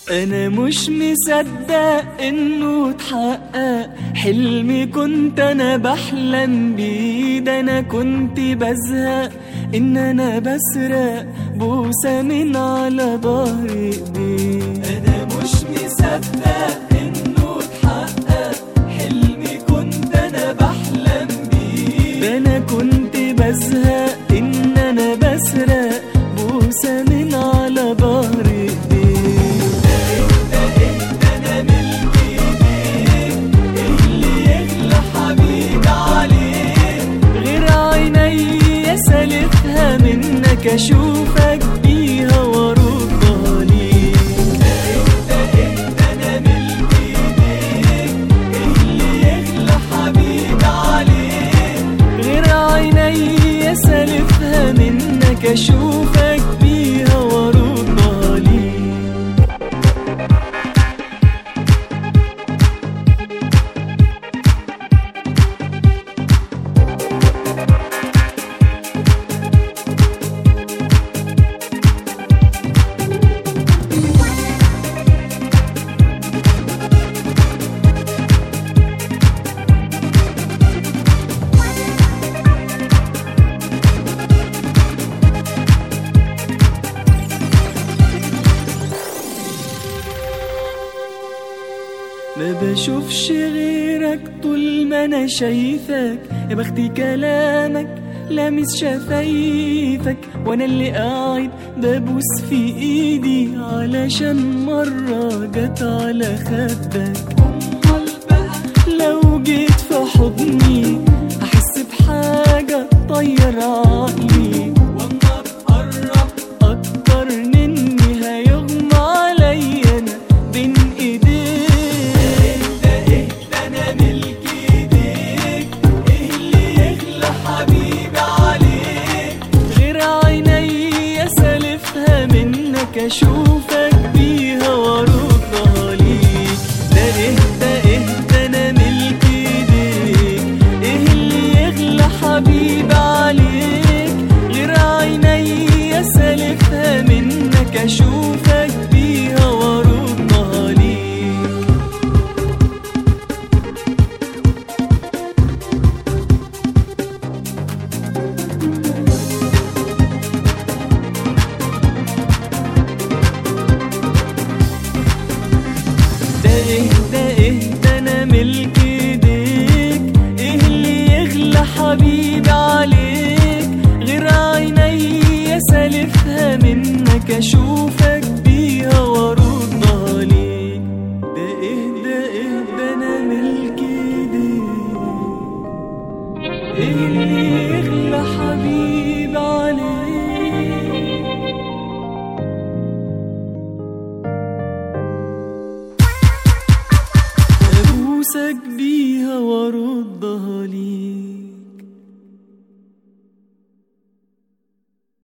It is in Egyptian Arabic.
انا مش مصدق انه اتحقق حلمي كنت انا بحلم بيه ده انا كنت بزهق ان انا بسرق بوسه من على ظهر ايديه انا مش مصدق انه اتحقق حلمي كنت انا بحلم بيه ده انا كنت بزهق ان انا بسرق بوسه من على ظهر ايديه غير عيني سالفها منك اشوفك بيها واردها ليك غير عيني سالفها منك اشوفك بيها واردها ليك ما بشوفش غيرك طول ما انا شايفك يا بختي كلامك لامس شفايفك وانا اللي قاعد ببوس في ايدي علشان مرة جت على خدك لو جيت في حضني احس بحاجة طير عقلي واما بقرب اكتر مني هيغمى عليا انا بين ايديك انا ملك ايديك ايه اللي يغلى حبيبي عليك غير عيني سالفها منك اشوفك بيها واردها ليك ده ايه ده ايه ده انا ملك ايديك ايه اللي يغلى حبيبي عليك غير عيني سالفها منك اشوفك بيها واردها ليك ده ايه ده ايه ده انا ملك ايديك ايه اللي يغلى حبيبي عليك غير عيني سالفها منك اشوفك بيها واردها ليك ده ايه ده ايه ده انا ملك ايديك ايه اللي يغلى حبيبي عليك ابوسك بيها واردها ليك